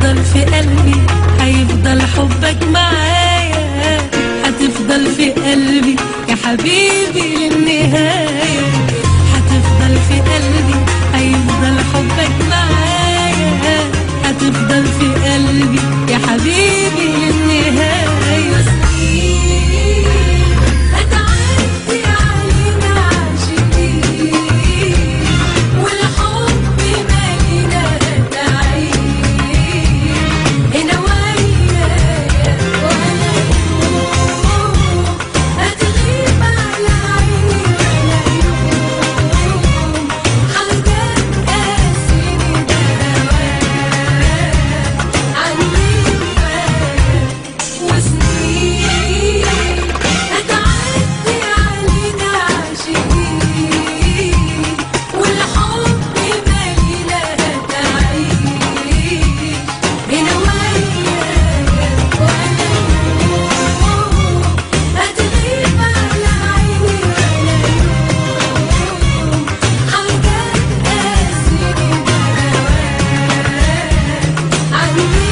هتفضل في قلبي هيفضل حبك معايا هتفضل في قلبي يا حبيبي للنهاية هتفضل في قلبي هيفضل حبك معايا هتفضل في قلبي يا حبيبي للنهاية سنين هتعدي علينا عاشقين والحب مالينا هتعيش هنا ويايا ولا يوم هتغيب على عيني ولا يوم حاجات قاسيني دواء عني وسنين هتعدي علينا عاشقين والحب مالينا هتعيش هنا ويايا ولا يوم هتغيب على عيني ولا يوم حاجات قاسيني دواء عني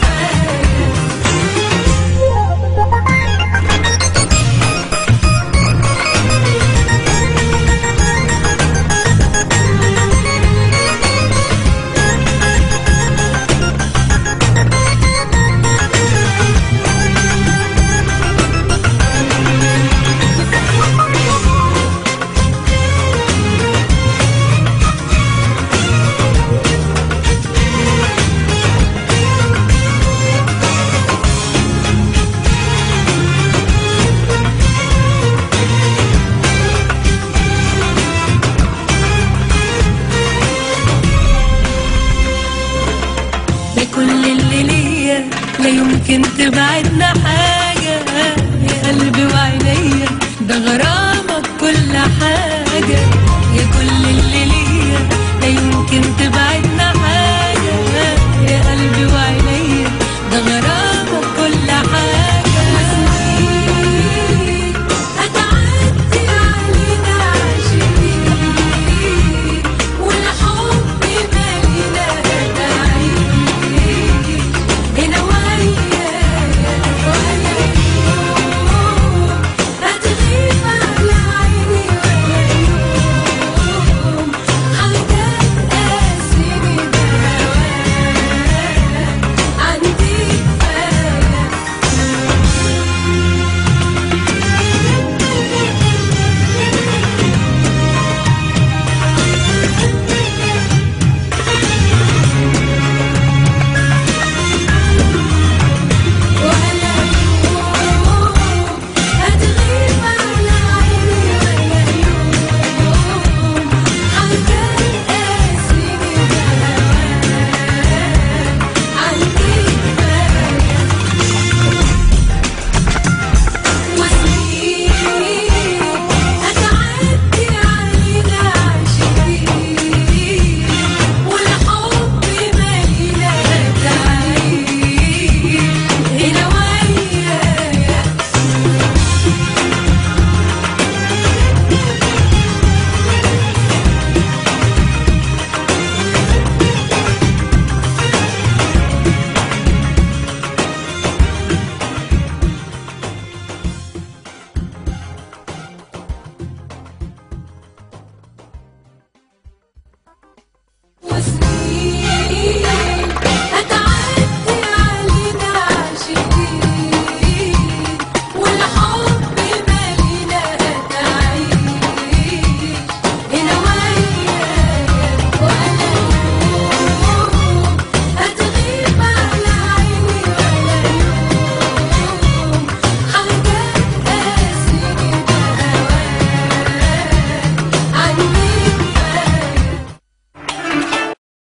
يا كل اللي ليا لا يمكن تبعدنا حاجة يا قلبي وعينيا ده غرامك كل حاجة يا كل اللي ليا لا يمكن تبعدنا